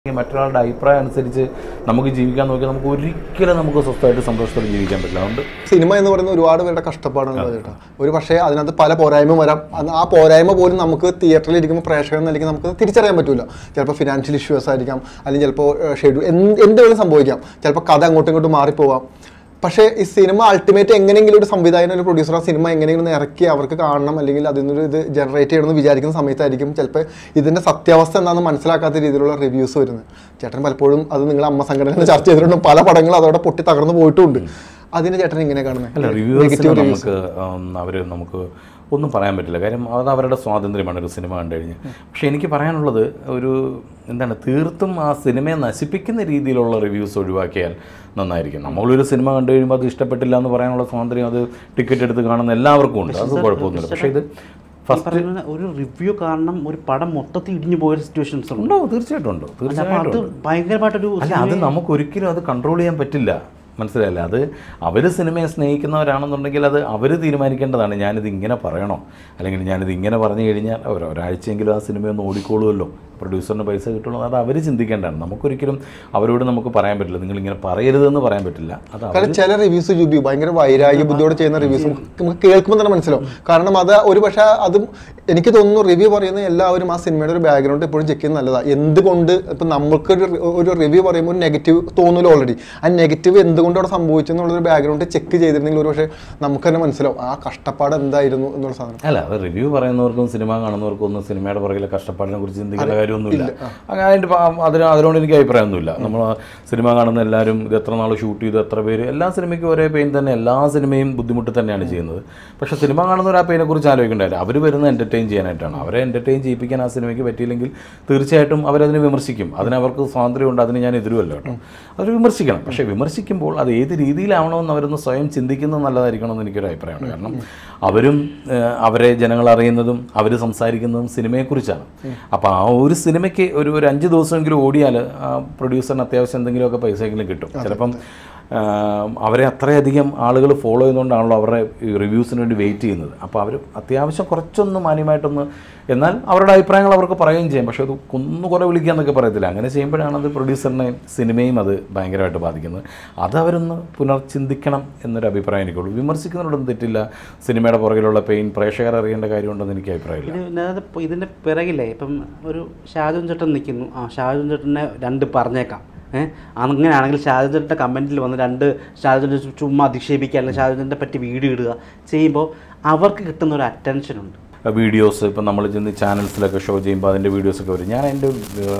അല്ലെങ്കിൽ മറ്റൊരാളുടെ അഭിപ്രായം അനുസരിച്ച് നമുക്ക് ജീവിക്കാൻ നോക്കിയാൽ നമുക്ക് ഒരിക്കലും നമുക്ക് സ്വസ്ഥമായിട്ട് സന്തോഷത്തോടെ ജീവിക്കാൻ പറ്റില്ല അതുകൊണ്ട് സിനിമ എന്ന് പറയുന്നത് ഒരുപാട് പേരുടെ കഷ്ടപ്പാടാണ് ചേട്ടാ ഒരു പക്ഷേ അതിനകത്ത് പല പോരായ്മ വരാം അത് ആ പോരായ്മ പോലും നമുക്ക് തിയേറ്ററിൽ ഇരിക്കുമ്പോൾ പ്രേക്ഷകൻ നിലയ്ക്ക് നമുക്ക് തിരിച്ചറിയാൻ പറ്റില്ല ചിലപ്പോൾ ഫിനാൻഷ്യൽ ഇഷ്യൂസ് ആയിരിക്കാം അല്ലെങ്കിൽ ചിലപ്പോൾ ഷെഡ്യൂൾ എന്ത് എന്തെങ്കിലും സംഭവിക്കാം ചിലപ്പോൾ കഥ അങ്ങോട്ടും ഇങ്ങോട്ടും മാറിപ്പോവാം പക്ഷേ ഈ സിനിമ അൾട്ടിമേറ്റ് എങ്ങനെയെങ്കിലും ഒരു സംവിധായകൻ ഒരു പ്രൊഡ്യൂസർ ആ സിനിമ എങ്ങനെയെങ്കിലും ഒന്ന് ഇറക്കി അവർക്ക് കാണണം അല്ലെങ്കിൽ അതിൽ നിന്നൊരു ഇത് ജനറേറ്റ് ചെയ്യണമെന്ന് വിചാരിക്കുന്ന സമയത്തായിരിക്കും ചിലപ്പോൾ ഇതിൻ്റെ സത്യാവസ്ഥ എന്താണെന്ന് മനസ്സിലാക്കാത്ത രീതിയിലുള്ള റിവ്യൂസ് വരുന്നത് ചേട്ടൻ പലപ്പോഴും അത് നിങ്ങൾ അമ്മ സംഘടന ചർച്ച ചെയ്തിട്ടുണ്ട് പല പടങ്ങളും അതോടെ പൊട്ടി തകർന്നു പോയിട്ടുമുണ്ട് അതിന് ചേട്ടൻ എങ്ങനെ കാണുന്നത് അല്ല റിവ്യൂവേഴ്സിന് നമുക്ക് അവർ നമുക്ക് ഒന്നും പറയാൻ പറ്റില്ല കാര്യം അത് അവരുടെ സ്വാതന്ത്ര്യമാണ് ഒരു സിനിമ കണ്ടു കഴിഞ്ഞ് പക്ഷേ എനിക്ക് പറയാനുള്ളത് ഒരു എന്താണ് തീർത്തും ആ സിനിമയെ നശിപ്പിക്കുന്ന രീതിയിലുള്ള റിവ്യൂസ് ഒഴിവാക്കിയാൽ നന്നായിരിക്കും നമ്മളൊരു സിനിമ കണ്ടു കഴിയുമ്പോൾ അത് ഇഷ്ടപ്പെട്ടില്ല എന്ന് പറയാനുള്ള സ്വാതന്ത്ര്യം അത് ടിക്കറ്റ് എടുത്ത് കാണുന്ന എല്ലാവർക്കും ഉണ്ട് അത് കുഴപ്പമൊന്നുമില്ല പക്ഷേ ഇത് ഈ പറയുന്ന ഒരു റിവ്യൂ കാരണം ഒരു പടം മൊത്തത്തിൽ ഇടിഞ്ഞു പോയ സിറ്റുവേഷൻസ് ഉണ്ട് ഉണ്ടാവും തീർച്ചയായിട്ടും ഉണ്ട് അപ്പൊ തീർച്ചയായിട്ടും അത് ഉണ്ട്. ഭയങ്കരമായിട്ടൊരു അല്ല അത് നമുക്ക് ഒരിക്കലും അത് കൺട്രോൾ ചെയ്യാൻ പറ്റില്ല മനസ്സിലായില്ല അത് അവർ സിനിമയെ സ്നേഹിക്കുന്നവരാണെന്നുണ്ടെങ്കിൽ അത് അവർ തീരുമാനിക്കേണ്ടതാണ് ഞാനിത് ഇങ്ങനെ പറയണോ അല്ലെങ്കിൽ ഞാനിത് ഇങ്ങനെ പറഞ്ഞു കഴിഞ്ഞാൽ ഒരു ഒരാഴ്ചയെങ്കിലും ആ സിനിമയൊന്ന് ഓടിക്കോളുമല്ലോ പ്രൊഡ്യൂസറിന് പൈസ കിട്ടുള്ളൂ അത് അവർ ചിന്തിക്കേണ്ടതാണ് നമുക്കൊരിക്കലും അവരോട് നമുക്ക് പറയാൻ പറ്റില്ല നിങ്ങൾ ഇങ്ങനെ പറയരുതെന്ന് പറയാൻ പറ്റില്ല അത് അവർ കാരണം ചില റിവ്യൂസ് ജൂബി ഭയങ്കര വൈരാഗ്യ ബുദ്ധിയോടെ ചെയ്യുന്ന റിവ്യൂസ് നമുക്ക് കേൾക്കുമ്പോൾ തന്നെ മനസ്സിലാവും കാരണം അത് ഒരു പക്ഷേ അതും എനിക്ക് തോന്നുന്നു റിവ്യൂ പറയുന്ന എല്ലാവരും ആ സിനിമയുടെ ഒരു ബാക്ക്ഗ്രൗണ്ട് എപ്പോഴും ചെക്ക് ചെയ്യുന്നത് നല്ലതാണ് എന്തുകൊണ്ട് ഇപ്പം നമുക്ക് ഒരു ഒരു റിവ്യൂ പറയുമ്പോൾ ഒരു നെഗറ്റീവ് തോന്നുമല്ലോ ഓൾറെഡി ആ നെഗറ്റീവ് എന്തുകൊണ്ട് അവിടെ സംഭവിച്ചെന്നുള്ളൊരു ബാക്ക്ഗ്രൗണ്ട് ചെക്ക് ചെയ്തിരുന്നെങ്കിൽ ഒരു പക്ഷേ നമുക്ക് തന്നെ മനസ്സിലാവും ആ കഷ്ടപ്പാട് എന്തായിരുന്നു എന്നുള്ള സാധനം അല്ല അത് റിവ്യൂ പറയുന്നവർക്കും സിനിമ കാണുന്നവർക്കും ഒന്നും സിനിമയുടെ പുറകിലെ കഷ്ടപ്പാടിനെ കുറിച്ച് ചിന്തിക്കേണ്ട കാര്യമൊന്നുമില്ല അങ്ങനെ അതിൻ്റെ പ- അതിന് അതിനോട് എനിക്ക് അഭിപ്രായമൊന്നുമില്ല നമ്മൾ സിനിമ കാണുന്ന എല്ലാവരും ഇത് എത്ര നാൾ ഷൂട്ട് ചെയ്തു എത്ര പേര് എല്ലാ സിനിമയ്ക്കും ഒരേ പെയിൻ തന്നെ എല്ലാ സിനിമയും ബുദ്ധിമുട്ട് തന്നെയാണ് ചെയ്യുന്നത് പക്ഷേ സിനിമ കാണുന്നവർ ആ പെയിനെ കുറിച്ച് ആലോചിക്കേണ്ടതില്ല അവർ വരുന്നത് എൻ്റർടൈൻ ചെയ്യാനായിട്ടാണ് അവരെ എൻ്റർടൈൻ ചെയ്യിപ്പിക്കാൻ ആ സിനിമയ്ക്ക് പറ്റിയില്ലെങ്കിൽ തീർച്ചയായിട്ടും അവരതിനെ വിമർശിക്കും അതിന് അവർക്ക് സ്വാതന്ത്ര്യമുണ്ട് അതിന് ഞാൻ എതിരുമല്ല കേട്ടോ അവർ വിമർശിക്കണം പക്ഷേ വിമർശിക്കുമ്പോൾ അത് ഏത് രീതിയിലാവണമെന്ന് അവരൊന്ന് സ്വയം ചിന്തിക്കുന്നത് നല്ലതായിരിക്കണം എന്ന് എനിക്കൊരു അഭിപ്രായമാണ് കാരണം അവരും ഏഹ്, അവരെ ജനങ്ങൾ അറിയുന്നതും അവർ സംസാരിക്കുന്നതും സിനിമയെക്കുറിച്ചാണ് അപ്പോൾ ആ ഒരു സിനിമയ്ക്ക് ഒരു ഒരു അഞ്ച് ദിവസമെങ്കിലും ഓടിയാൽ ആ പ്രൊഡ്യൂസറിന് അത്യാവശ്യം എന്തെങ്കിലുമൊക്കെ പൈസയെങ്കിലും കിട്ടും ചിലപ്പം ആഹ്, അവരെ അത്രയധികം ആളുകൾ ഫോളോ ചെയ്യുന്നതുകൊണ്ടാണല്ലോ അവരുടെ റിവ്യൂസിന് വേണ്ടി വെയിറ്റ് ചെയ്യുന്നത് അപ്പോൾ അവർ അത്യാവശ്യം കുറച്ചൊന്ന് മാന്യമായിട്ടൊന്ന് എന്നാൽ അവരുടെ അഭിപ്രായങ്ങൾ അവർക്ക് പറയുകയും ചെയ്യും പക്ഷേ അത് കുന്നു കുറേ വിളിക്കുക എന്നൊക്കെ പറയത്തില്ല അങ്ങനെ ചെയ്യുമ്പോഴാണ് അത് പ്രൊഡ്യൂസറിനെയും സിനിമയും അത് ഭയങ്കരമായിട്ട് ബാധിക്കുന്നത് അത് അവരൊന്ന് പുനർചിന്തിക്കണം എന്നൊരു അഭിപ്രായം എനിക്കുള്ളൂ വിമർശിക്കുന്നതിനോടൊന്നും തെറ്റില്ല സിനിമയുടെ പുറകിലുള്ള പെയിൻ പ്രേക്ഷകർ അറിയേണ്ട കാര്യമുണ്ടെന്ന് എനിക്ക് അഭിപ്രായമില്ല ഇത് ഇതിനകത്ത് ഇപ്പൊ ഇതിൻ്റെ പിറകിലേ ഇപ്പം ഒരു ഷാജുൻ ചേട്ടൻ നിൽക്കുന്നു ആ ഷാജുൻ ചേട്ടനെ രണ്ട് പറഞ്ഞേക്കാം ഏഹ് അങ്ങനെയാണെങ്കിൽ ഷാജുൻ ചേട്ടൻ്റെ കമൻറ്റിൽ വന്ന് രണ്ട് ഷാജുൻ ചുമ്മാ അധിക്ഷേപിക്കുക അല്ലെങ്കിൽ ഷാജുനെ പറ്റി വീഡിയോ ഇടുക ചെയ്യുമ്പോൾ അവർക്ക് കിട്ടുന്ന ഒരു അറ്റൻഷൻ ഉണ്ട് വീഡിയോസ് ഇപ്പം നമ്മൾ ചെന്ന് ചാനൽസിലൊക്കെ ഷോ ചെയ്യുമ്പോൾ അതിൻ്റെ വീഡിയോസൊക്കെ വരും ഞാൻ അതിൻ്റെ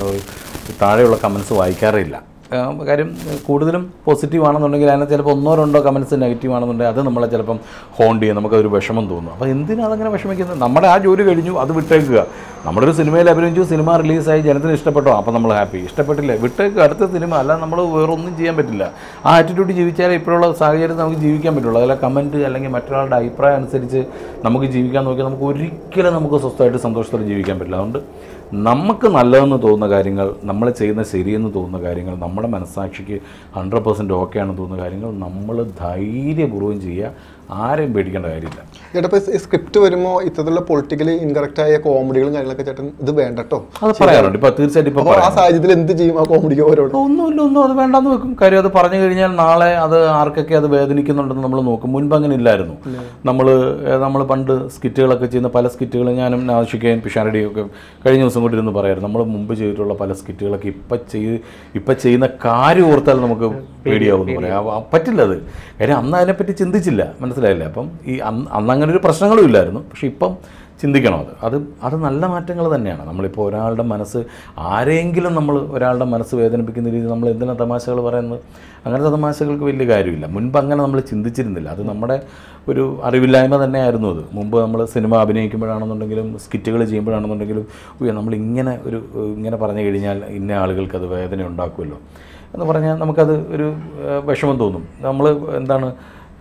താഴെയുള്ള കമൻസ് വായിക്കാറില്ല ആ, കാര്യം കൂടുതലും പോസിറ്റീവ് ആണെന്നുണ്ടെങ്കിൽ അതിനകത്ത് ചിലപ്പോൾ ഒന്നോ രണ്ടോ കമൻസ് നെഗറ്റീവ് ആണെന്നുണ്ടെങ്കിൽ അത് നമ്മളെ ചിലപ്പം ഹോണ്ട് ചെയ്യും നമുക്കൊരു വിഷമം തോന്നും അപ്പോൾ എന്തിനാ അതങ്ങനെ വിഷമിക്കുന്നത് നമ്മുടെ ആ ജോലി കഴിഞ്ഞു അത് വിട്ടേക്കുക നമ്മളൊരു സിനിമയിൽ അഭിനയിച്ചു സിനിമ റിലീസായി ജനത്തിന് ഇഷ്ടപ്പെട്ടോ അപ്പോൾ നമ്മൾ ഹാപ്പി ഇഷ്ടപ്പെട്ടില്ല വിട്ടേക്ക് അടുത്ത സിനിമ അല്ല നമ്മൾ വേറൊന്നും ചെയ്യാൻ പറ്റില്ല ആ ആറ്റിറ്റ്യൂഡ് ജീവിച്ചാലേ ഇപ്പോഴുള്ള സാഹചര്യത്തിൽ നമുക്ക് ജീവിക്കാൻ പറ്റുള്ളൂ അതിലെ കമൻറ്റ് അല്ലെങ്കിൽ മറ്റൊരാളുടെ അഭിപ്രായം അനുസരിച്ച് നമുക്ക് ജീവിക്കാൻ നോക്കിയാൽ നമുക്ക് ഒരിക്കലും നമുക്ക് സ്വസ്ഥമായിട്ട് സന്തോഷത്തോടെ ജീവിക്കാൻ പറ്റില്ല അതുകൊണ്ട് നമുക്ക് നല്ലതെന്ന് തോന്നുന്ന കാര്യങ്ങൾ നമ്മൾ ചെയ്യുന്ന ശരിയെന്ന് തോന്നുന്ന കാര്യങ്ങൾ നമ്മുടെ മനസ്സാക്ഷിക്ക് ഹൺഡ്രഡ് പെർസെൻറ്റ് ഓക്കെ ആണെന്ന് തോന്നുന്ന കാര്യങ്ങൾ നമ്മൾ ധൈര്യപൂർവ്വം ചെയ്യുക ആരെയും പേടിക്കേണ്ട കാര്യമില്ല ചേട്ടാ ഇപ്പോൾ സ്ക്രിപ്റ്റ് വരുമ്പോൾ ഇത്തരത്തിലുള്ള പൊളിറ്റിക്കലി ഇൻകറക്റ്റ് ആയ കോമഡികളും കാര്യങ്ങളൊക്കെ ചേട്ടൻ ഇത് വേണ്ട കേട്ടോ അത് പറയാറുണ്ട് ഇപ്പോൾ തീർച്ചയായിട്ടും ഇപ്പോൾ അപ്പോൾ ആ സാഹചര്യത്തിൽ എന്ത് ചെയ്യും ആ കോമഡിക്ക് ഓരോട് ഒന്നുമില്ല ഒന്നും അത് വേണ്ടാന്ന് വെക്കും കാര്യം അത് പറഞ്ഞു കഴിഞ്ഞാൽ നാളെ അത് ആർക്കൊക്കെ അത് വേദനിക്കുന്നുണ്ടെന്ന് നമ്മൾ നോക്കും മുൻപ് അങ്ങനെ ഇല്ലായിരുന്നു നമ്മൾ നമ്മൾ പണ്ട് സ്കിറ്റുകളൊക്കെ ചെയ്യുന്ന പല സ്കിറ്റുകളും ഞാനും നാശിക്കുകയും പിഷാരടിയും ഒക്കെ കഴിഞ്ഞ ദിവസം കൂടി ഇരുന്ന് പറയായിരുന്നു നമ്മൾ മുമ്പ് ചെയ്തിട്ടുള്ള പല സ്കിറ്റുകളൊക്കെ ഇപ്പം ചെയ്ത് ഇപ്പം ചെയ്യുന്ന കാര്യം ഓർത്താൽ നമുക്ക് പേടിയാവും എന്ന് പറയാം ആ, പറ്റില്ല അത് കാര്യം അന്ന് അതിനെപ്പറ്റി ചിന്തിച്ചില്ല മനസ്സിലായില്ലേ അപ്പം ഈ അന്ന് അന്ന് അങ്ങനെ ഒരു പ്രശ്നങ്ങളും ഇല്ലായിരുന്നു പക്ഷെ ഇപ്പം ചിന്തിക്കണം അത് അത് അത് നല്ല മാറ്റങ്ങൾ തന്നെയാണ് നമ്മളിപ്പോൾ ഒരാളുടെ മനസ്സ് ആരെങ്കിലും നമ്മൾ ഒരാളുടെ മനസ്സ് വേദനിപ്പിക്കുന്ന രീതിയിൽ നമ്മൾ എന്തിനാ തമാശകൾ പറയുന്നത് അങ്ങനത്തെ തമാശകൾക്ക് വലിയ കാര്യമില്ല മുൻപ് അങ്ങനെ നമ്മൾ ചിന്തിച്ചിരുന്നില്ല അത് നമ്മുടെ ഒരു അറിവില്ലായ്മ തന്നെയായിരുന്നു അത് മുമ്പ് നമ്മൾ സിനിമ അഭിനയിക്കുമ്പോഴാണെന്നുണ്ടെങ്കിലും സ്കിറ്റുകൾ ചെയ്യുമ്പോഴാണെന്നുണ്ടെങ്കിലും ഉയ്യോ നമ്മൾ ഇങ്ങനെ ഒരു ഇങ്ങനെ പറഞ്ഞു കഴിഞ്ഞാൽ ഇന്ന ആളുകൾക്ക് അത് വേദന ഉണ്ടാക്കുമല്ലോ എന്ന് പറഞ്ഞാൽ നമുക്കത് ഒരു ഏഹ്, വിഷമം തോന്നും നമ്മൾ എന്താണ്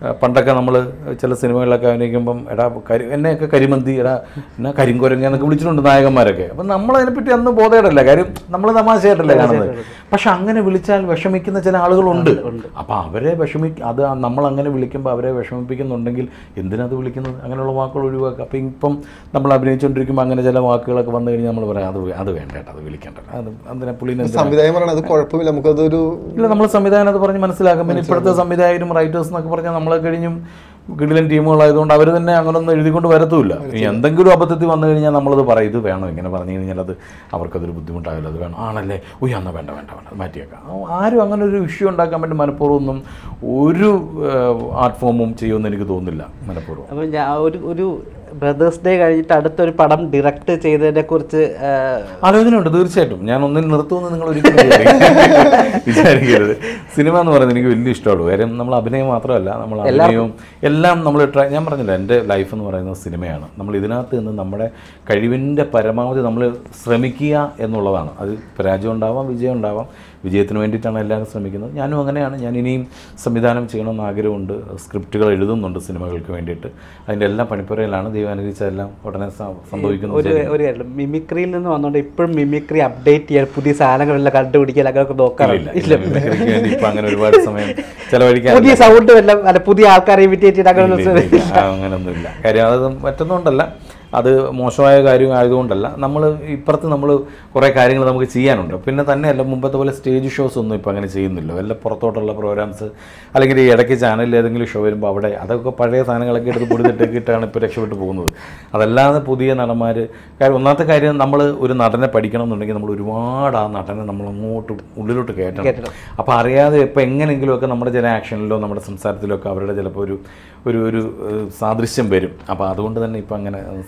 ആ, പണ്ടൊക്കെ നമ്മൾ ചില സിനിമകളിലൊക്കെ അഭിനയിക്കുമ്പം എടാ കരി എന്നെയൊക്കെ കരിമന്തി എടാ എന്നാ കരിങ്കുരങ്ങ എന്നൊക്കെ വിളിച്ചിട്ടുണ്ട് നായകന്മാരൊക്കെ അപ്പം നമ്മളതിനെപ്പറ്റി അന്ന് ബോധേടല്ല കാര്യം നമ്മൾ തമാശയായിട്ടല്ലേ കാണുന്നത് പക്ഷെ അങ്ങനെ വിളിച്ചാൽ വിഷമിക്കുന്ന ചില ആളുകളുണ്ട് അപ്പോൾ അവരെ വിഷമി അത് നമ്മൾ അങ്ങനെ വിളിക്കുമ്പോൾ അവരെ വിഷമിപ്പിക്കുന്നുണ്ടെങ്കിൽ എന്തിനത് വിളിക്കുന്നത് അങ്ങനെയുള്ള വാക്കുകൾ ഒഴിവാക്കുക അപ്പം ഇപ്പം നമ്മൾ അഭിനയിച്ചുകൊണ്ടിരിക്കുമ്പോൾ അങ്ങനെ ചില വാക്കുകളൊക്കെ വന്നു കഴിഞ്ഞാൽ നമ്മൾ പറയാം അത് വേ- അത് വേണ്ട കേട്ടോ, അത് വിളിക്കേണ്ട അത് എന്തിനാ പുള്ളിനെ എന്തിനാ സംവിധായകൻ പറയണത് അത് കുഴപ്പമില്ല നമുക്കതൊരു ഇല്ല നമ്മൾ സംവിധാനം അത് പറഞ്ഞ് മനസ്സിലാക്കും പിന്നെ ഇപ്പോഴത്തെ സംവിധായകരും റൈറ്റേഴ്സ് എന്നൊക്കെ പറഞ്ഞാൽ നമ്മളെ കഴിഞ്ഞും കിടിലൻ ടീമുകളായതുകൊണ്ട് അവർ തന്നെ അങ്ങനൊന്നും എഴുതിക്കൊണ്ട് വരത്തുമില്ല ഇനി എന്തെങ്കിലും അബദ്ധത്തിൽ വന്നു കഴിഞ്ഞാൽ നമ്മളത് പറയും ഇത് വേണം ഇങ്ങനെ പറഞ്ഞു കഴിഞ്ഞാൽ അത് അവർക്കതൊരു ബുദ്ധിമുട്ടാവില്ല അത് വേണം ആണല്ലേ ഉയ്യ എന്നാൽ വേണ്ട വേണ്ട വേണ്ട അത് മാറ്റിയേക്കാം ആ, ആരും അങ്ങനെ ഒരു ഇഷ്യൂ ഉണ്ടാക്കാൻ വേണ്ടി മനഃപൂർവ്വം ഒന്നും ഒരു ആർട്ട് ഫോമും ചെയ്യുമെന്ന് എനിക്ക് തോന്നുന്നില്ല മനഃപൂർവ്വം അപ്പം ഞാൻ ഒരു ഒരു ബ്രദേഴ്സ് ഡേ കഴിഞ്ഞിട്ട് അടുത്തൊരു പടം ഡിറക്റ്റ് ചെയ്തതിനെ കുറിച്ച് ആലോചനയുണ്ട് തീർച്ചയായിട്ടും ഞാൻ ഒന്നിൽ നിർത്തുമെന്ന് നിങ്ങൾ ഒരിക്കലും വിചാരിക്കരുത്. വിചാരിക്കരുത് സിനിമ എന്ന് പറയുന്നത് എനിക്ക് വലിയ ഇഷ്ടമുള്ളൂ കാര്യം നമ്മൾ അഭിനയം മാത്രമല്ല നമ്മൾ അഭിനയവും എല്ലാം നമ്മൾ ട്രൈ ഞാൻ പറഞ്ഞില്ല എൻ്റെ ലൈഫ് എന്ന് പറയുന്നത് സിനിമയാണ് നമ്മൾ ഇതിനകത്ത് നിന്ന് നമ്മുടെ കഴിവിൻ്റെ പരമാവധി നമ്മൾ ശ്രമിക്കുക എന്നുള്ളതാണ് അത് പരാജയം ഉണ്ടാവാം വിജയം ഉണ്ടാവാം വിജയത്തിന് വേണ്ടിയിട്ടാണ് എല്ലാവരും ശ്രമിക്കുന്നത് ഞാനും അങ്ങനെയാണ് ഞാൻ ഇനിയും സംവിധാനം ചെയ്യണമെന്ന് ആഗ്രഹമുണ്ട് സ്ക്രിപ്റ്റുകൾ എഴുതുന്നുണ്ട് സിനിമകൾക്ക് വേണ്ടിയിട്ട് അതിൻ്റെ എല്ലാം പണിപ്പുരയിലാണ് ദൈവം അനുഗ്രഹിച്ചതെല്ലാം ഉടനെ സ- സംഭവിക്കുന്നത് ഒരു ഒരു കാര്യം മിമിക്രിയിൽ നിന്ന് വന്നുകൊണ്ട് ഇപ്പോഴും മിമിക്രി അപ്ഡേറ്റ് ചെയ്യാൻ പുതിയ സാധനങ്ങളെല്ലാം കണ്ടുപിടിക്കാൻ അങ്ങനെയൊക്കെ നോക്കാറില്ല ഇല്ല മിമിക്രിക്ക് വേണ്ടി ഇപ്പൊ അങ്ങനെ ഒരുപാട് സമയം ചെലവഴിക്കാൻ പുതിയ സൗണ്ട് വല്ല അല്ല പുതിയ ആൾക്കാരെ ഇമിറ്റേറ്റ് ചെയ്ത് അങ്ങനെ അങ്ങനൊന്നുമില്ല കാര്യം അത് മറ്റൊന്നുകൊണ്ടല്ല അത് മോശമായ കാര്യം ആയതുകൊണ്ടല്ല നമ്മൾ ഇപ്പുറത്ത് നമ്മൾ കുറേ കാര്യങ്ങൾ നമുക്ക് ചെയ്യാനുണ്ട് പിന്നെ തന്നെയല്ല മുമ്പത്തെ പോലെ സ്റ്റേജ് ഷോസ് ഒന്നും ഇപ്പോൾ അങ്ങനെ ചെയ്യുന്നില്ല വല്ല പുറത്തോട്ടുള്ള പ്രോഗ്രാംസ് അല്ലെങ്കിൽ ഈ ഇടയ്ക്ക് ചാനലിൽ ഏതെങ്കിലും ഷോ വരുമ്പോൾ അവിടെ അതൊക്കെ പഴയ സാധനങ്ങളൊക്കെ എടുത്ത് പൊടിതിട്ടൊക്കെയിട്ടാണ് ഇപ്പോൾ രക്ഷപ്പെട്ടു പോകുന്നത് അതല്ലാതെ പുതിയ നടന്മാർ കാര്യം ഒന്നാമത്തെ കാര്യം നമ്മൾ ഒരു നടനെ പഠിക്കണം എന്നുണ്ടെങ്കിൽ നമ്മൾ ഒരുപാട് ആ നടനെ നമ്മൾ അങ്ങോട്ട് ഉള്ളിലോട്ട് കയറ്റണം അപ്പോൾ അറിയാതെ ഇപ്പോൾ എങ്ങനെയെങ്കിലുമൊക്കെ നമ്മുടെ ചില ആക്ഷനിലോ നമ്മുടെ സംസാരത്തിലോ ഒക്കെ അവരുടെ ചിലപ്പോൾ ഒരു ഒരു ഒരു ഏഹ്, സാദൃശ്യം വരും അപ്പോൾ അതുകൊണ്ട് തന്നെ ഇപ്പോൾ അങ്ങനെ